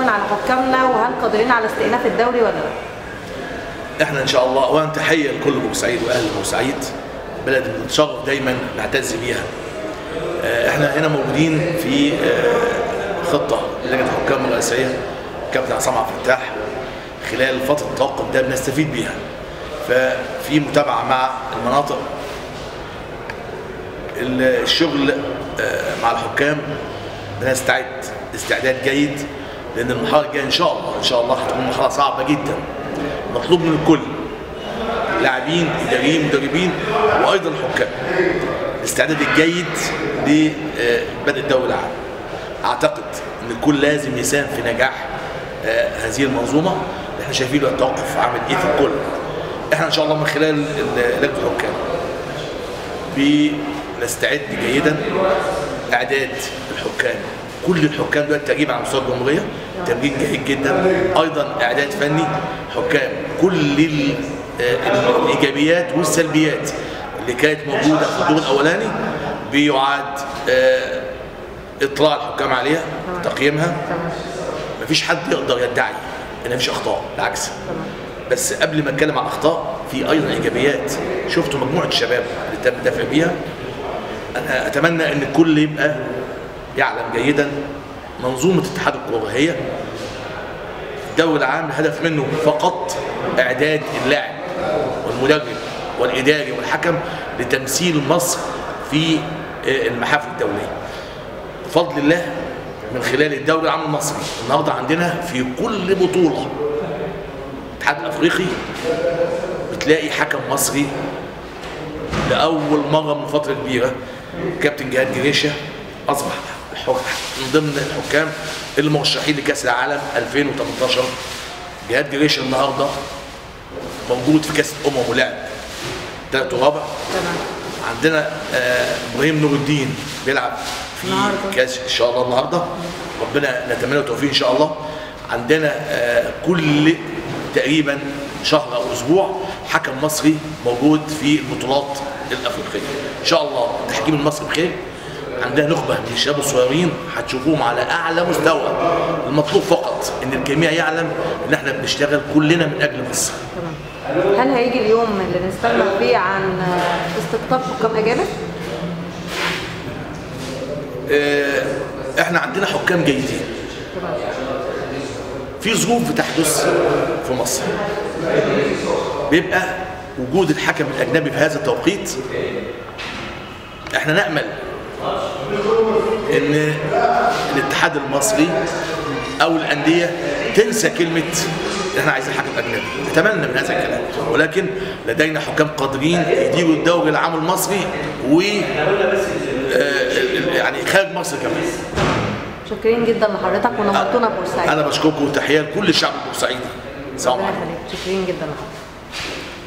نطمن على حكامنا وهل قادرين على استئناف الدوري ولا لا؟ احنا ان شاء الله اولا تحيه لكل بورسعيد واهل بورسعيد بلد بنتشرف دايما نعتز بيها آه، احنا هنا موجودين في آه، خطه لجنه الحكام الرئيسيه كابتن عصام عبد الفتاح خلال فتره التوقف ده بنستفيد بيها ففي متابعه مع المناطق الشغل آه، مع الحكام بنستعد استعداد جيد لان المرحله الجايه ان شاء الله ان شاء الله هتكون مرحله صعبه جدا مطلوب من الكل لاعبين اداريين مدربين وايضا الحكام الاستعداد الجيد لبدء الدوري العام اعتقد ان الكل لازم يساهم في نجاح آه، هذه المنظومه احنا شايفين التوقف عامل ايه في الكل احنا ان شاء الله من خلال ال- لجنه الحكام بنستعد جيدا اعداد الحكام كل الحكام دلوقتي تقريبا على مستوى الجمهوريه تمرين جيد جدا ايضا اعداد فني حكام كل ال- آه، الايجابيات والسلبيات اللي كانت موجوده في الدور الاولاني بيعاد آه، اطلاع الحكام عليها تقييمها مفيش حد يقدر يدعي ان مفيش اخطاء بالعكس بس قبل ما اتكلم عن اخطاء في ايضا ايجابيات شفتوا مجموعه الشباب اللي تم الدفع بيها انا اتمنى ان الكل يبقى يعلم جيدا منظومه اتحاد الكوره هي الدوري العام الهدف منه فقط اعداد اللاعب والمدرب والاداري والحكم لتمثيل مصر في آه، المحافل الدوليه بفضل الله من خلال الدوري العام المصري النهارده عندنا في كل بطوله الاتحاد الافريقي بتلاقي حكم مصري لاول مره من فتره كبيره كابتن جهاد جريشه اصبح الحك- من ضمن الحكام المرشحين لكاس العالم 2018 جهاد جريشه النهارده موجود في كاس الامم ولعب ثالث ورابع تمام عندنا آه، ابراهيم نور الدين بيلعب في النهاردة. كاس ان شاء الله النهارده ربنا نتمنى له التوفيق ان شاء الله عندنا آه، كل تقريبا شهر او اسبوع حكم مصري موجود في البطولات الافريقيه ان شاء الله التحكيم المصري بخير عندنا نخبه من الشباب الصغيرين هتشوفوهم على اعلى مستوى المطلوب فقط ان الجميع يعلم ان احنا بنشتغل كلنا من اجل مصر تمام هل هيجي اليوم اللي نستنى فيه عن آه، استقطاب حكام اجانب؟ آه، احنا عندنا حكام جيدين تمام في ظروف بتحدث في مصر بيبقى وجود الحكم الاجنبي في هذا التوقيت احنا نامل ان الاتحاد المصري او الانديه تنسى كلمه احنا عايزين حكم اجنبي نتمنى من هذا الكلام ولكن لدينا حكام قادرين يديروا الدوري العام المصري و آه، يعني خارج مصر كمان شاكرين جدا لحضرتك ونورتونا بورسعيد انا بشكركم وتحيه لكل الشعب البورسعيدي سلام ربنا عليكم يخليك شاكرين جدا لحضرتك